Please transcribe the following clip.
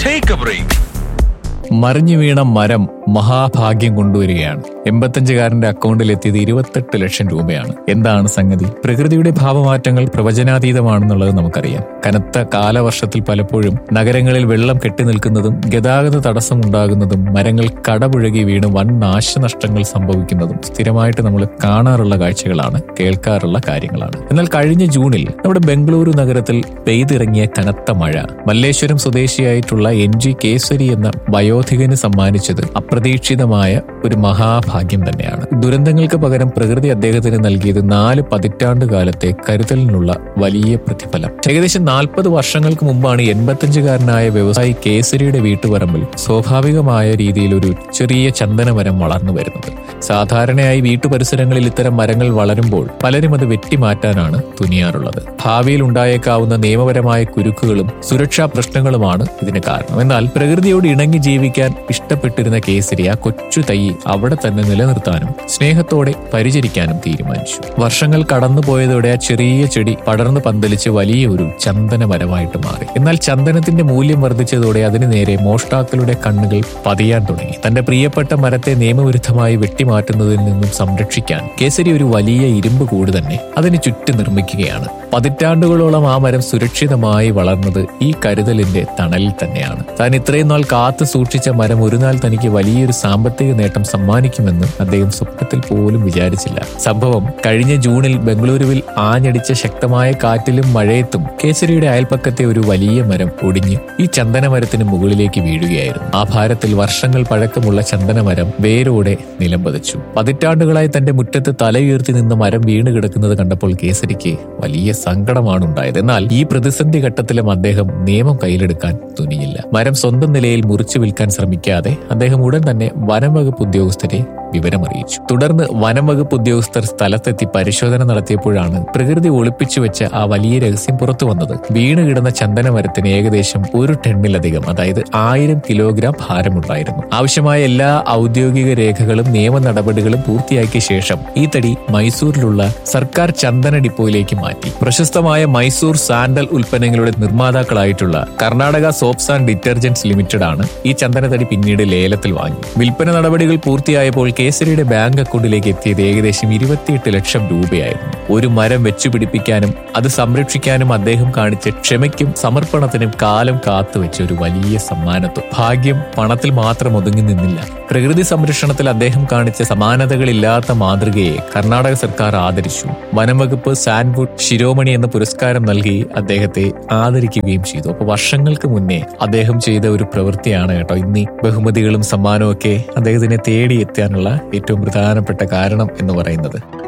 Take a break. മറിഞ്ഞു വീണ മരം മഹാഭാഗ്യം കൊണ്ടുവരികയാണ് എൺപത്തഞ്ചുകാരന്റെ അക്കൗണ്ടിൽ എത്തിയത് ഇരുപത്തെട്ട് ലക്ഷം രൂപയാണ് എന്താണ് സംഗതി പ്രകൃതിയുടെ ഭാവമാറ്റങ്ങൾ പ്രവചനാതീതമാണെന്നുള്ളത് നമുക്കറിയാം കനത്ത കാലവർഷത്തിൽ പലപ്പോഴും നഗരങ്ങളിൽ വെള്ളം കെട്ടി നിൽക്കുന്നതും ഗതാഗത തടസ്സം ഉണ്ടാകുന്നതും മരങ്ങൾ കടപുഴകി വീണ് വൻ നാശനഷ്ടങ്ങൾ സംഭവിക്കുന്നതും സ്ഥിരമായിട്ട് നമ്മൾ കാണാറുള്ള കാഴ്ചകളാണ് കേൾക്കാറുള്ള കാര്യങ്ങളാണ് എന്നാൽ കഴിഞ്ഞ ജൂണിൽ നമ്മുടെ ബംഗളൂരു നഗരത്തിൽ പെയ്തിറങ്ങിയ കനത്ത മഴ മല്ലേശ്വരം സ്വദേശിയായിട്ടുള്ള എൻ ജി കേസരി എന്ന വയോധികന് സമ്മാനിച്ചത് അപ്രതീക്ഷിതമായ ഒരു മഹാഭാഗ്യം തന്നെയാണ് ദുരന്തങ്ങൾക്ക് പകരം പ്രകൃതി അദ്ദേഹത്തിന് നൽകിയത് നാല് പതിറ്റാണ്ട് കാലത്തെ കരുതലിനുള്ള വലിയ പ്രതിഫലം ഏകദേശം നാൽപ്പത് വർഷങ്ങൾക്ക് മുമ്പാണ് എൺപത്തഞ്ചുകാരനായ വ്യവസായി കേസരിയുടെ വീട്ടുപറമ്പിൽ സ്വാഭാവികമായ രീതിയിൽ ഒരു ചെറിയ ചന്ദനമരം വളർന്നു വരുന്നത് സാധാരണയായി വീട്ടുപരിസരങ്ങളിൽ ഇത്തരം മരങ്ങൾ വളരുമ്പോൾ പലരും അത് വെട്ടിമാറ്റാനാണ് തുനിയാറുള്ളത് ഭാവിയിൽ ഉണ്ടായേക്കാവുന്ന നിയമപരമായ കുരുക്കുകളും സുരക്ഷാ പ്രശ്നങ്ങളുമാണ് ഇതിന് കാരണം എന്നാൽ പ്രകൃതിയോട് ഇണങ്ങി ജീവിക്കാൻ ഇഷ്ടപ്പെട്ടിരുന്ന കേസരി ആ കൊച്ചു തൈ അവിടെ തന്നെ നിലനിർത്താനും സ്നേഹത്തോടെ പരിചരിക്കാനും തീരുമാനിച്ചു വർഷങ്ങൾ കടന്നുപോയതോടെ ആ ചെറിയ ചെടി പടർന്നു പന്തലിച്ച് വലിയ ഒരു ചന്ദന മരമായിട്ട് മാറി എന്നാൽ ചന്ദനത്തിന്റെ മൂല്യം വർദ്ധിച്ചതോടെ അതിനു നേരെ മോഷ്ടാക്കളുടെ കണ്ണുകൾ പതിയാൻ തുടങ്ങി തന്റെ പ്രിയപ്പെട്ട മരത്തെ നിയമവിരുദ്ധമായി വെട്ടിമാറ്റുന്നതിൽ നിന്നും സംരക്ഷിക്കാൻ കേസരി ഒരു വലിയ ഇരുമ്പ് കൂട് തന്നെ അതിന് ചുറ്റും നിർമ്മിക്കുകയാണ് പതിറ്റാണ്ടുകളോളം ആ മരം സുരക്ഷിതമായി വളർന്നത് ഈ കരുതലിന്റെ തണലിൽ തന്നെയാണ് താൻ ഇത്രയും നാൾ കാത്തു സൂക്ഷിച്ച മരം ഒരു നാൾ തനിക്ക് വലിയൊരു സാമ്പത്തിക നേട്ടം സമ്മാനിക്കുമെന്ന് അദ്ദേഹം സ്വപ്നത്തിൽ പോലും വിചാരിച്ചില്ല സംഭവം കഴിഞ്ഞ ജൂണിൽ ബംഗളൂരുവിൽ ആഞ്ഞടിച്ച ശക്തമായ കാറ്റിലും മഴയത്തും കേസരിയുടെ അയൽപ്പക്കത്തെ ഒരു വലിയ മരം ഒടിഞ്ഞ് ഈ ചന്ദനമരത്തിന് മുകളിലേക്ക് വീഴുകയായിരുന്നു ആ ഭാരത്തിൽ വർഷങ്ങൾ പഴക്കമുള്ള ചന്ദനമരം വേരോടെ നിലംപതിച്ചു പതിറ്റാണ്ടുകളായി തന്റെ മുറ്റത്ത് തലയുയർത്തി നിന്ന മരം വീണ് കിടക്കുന്നത് കണ്ടപ്പോൾ കേസരിക്ക് വലിയ സങ്കടമാണ് ഉണ്ടായത് എന്നാൽ ഈ പ്രതിസന്ധി ഘട്ടത്തിലും അദ്ദേഹം നിയമം കയ്യിലെടുക്കാൻ തുനിയില്ല മരം സ്വന്തം നിലയിൽ മുറിച്ചു വിൽക്കാൻ ശ്രമിക്കാതെ അദ്ദേഹം ഉടൻ തന്നെ വനംവകുപ്പ് ഉദ്യോഗസ്ഥരെ വിവരമറിയിച്ചു തുടർന്ന് വനംവകുപ്പ് ഉദ്യോഗസ്ഥർ സ്ഥലത്തെത്തി പരിശോധന നടത്തിയപ്പോഴാണ് പ്രകൃതി ഒളിപ്പിച്ചു വെച്ച ആ വലിയ രഹസ്യം പുറത്തു വന്നത് വീണ് കിടന്ന ചന്ദനമരത്തിന് ഏകദേശം ഒരു ടണ്ണിലധികം അതായത് ആയിരം കിലോഗ്രാം ഭാരമുണ്ടായിരുന്നു ആവശ്യമായ എല്ലാ ഔദ്യോഗിക രേഖകളും നിയമ നടപടികളും പൂർത്തിയാക്കിയ ശേഷം ഈ തടി മൈസൂരിലുള്ള സർക്കാർ ചന്ദന ഡിപ്പോയിലേക്ക് മാറ്റി പ്രശസ്തമായ മൈസൂർ സാൻഡൽ ഉൽപ്പന്നങ്ങളുടെ നിർമ്മാതാക്കളായിട്ടുള്ള Karnataka soaps and detergents limited ആണ് ഈ ചന്ദനത്തടി പിന്നീട് ലേലത്തിൽ വാങ്ങി വിൽപ്പന നടപടികൾ പൂർത്തിയായപ്പോൾ കേസരിയുടെ ബാങ്ക് അക്കൗണ്ടിലേക്ക് എത്തിയത് ഏകദേശം ഇരുപത്തിയെട്ട് ലക്ഷം രൂപയായിരുന്നു ഒരു മരം വെച്ചുപിടിപ്പിക്കാനും അത് സംരക്ഷിക്കാനും അദ്ദേഹം കാണിച്ച ക്ഷമയ്ക്കും സമർപ്പണത്തിനും കാലം കാത്തുവെച്ച ഒരു വലിയ സമ്മാനത്വം ഭാഗ്യം പണത്തിൽ മാത്രം ഒതുങ്ങി നിന്നില്ല പ്രകൃതി സംരക്ഷണത്തിൽ അദ്ദേഹം കാണിച്ച സമാനതകളില്ലാത്ത മാതൃകയെ കർണാടക സർക്കാർ ആദരിച്ചു വനംവകുപ്പ് സാൻവുഡ് ശിരോമണി എന്ന പുരസ്കാരം നൽകി അദ്ദേഹത്തെ ആദരിക്കുകയും ചെയ്തു അപ്പൊ വർഷങ്ങൾക്ക് മുന്നേ അദ്ദേഹം ചെയ്ത ഒരു പ്രവൃത്തിയാണ് കേട്ടോ ഇന്ന് ഈ ബഹുമതികളും സമ്മാനവും ഒക്കെ അദ്ദേഹത്തിനെ തേടിയെത്താനുള്ള ഏറ്റവും പ്രധാനപ്പെട്ട കാരണം എന്ന് പറയുന്നത്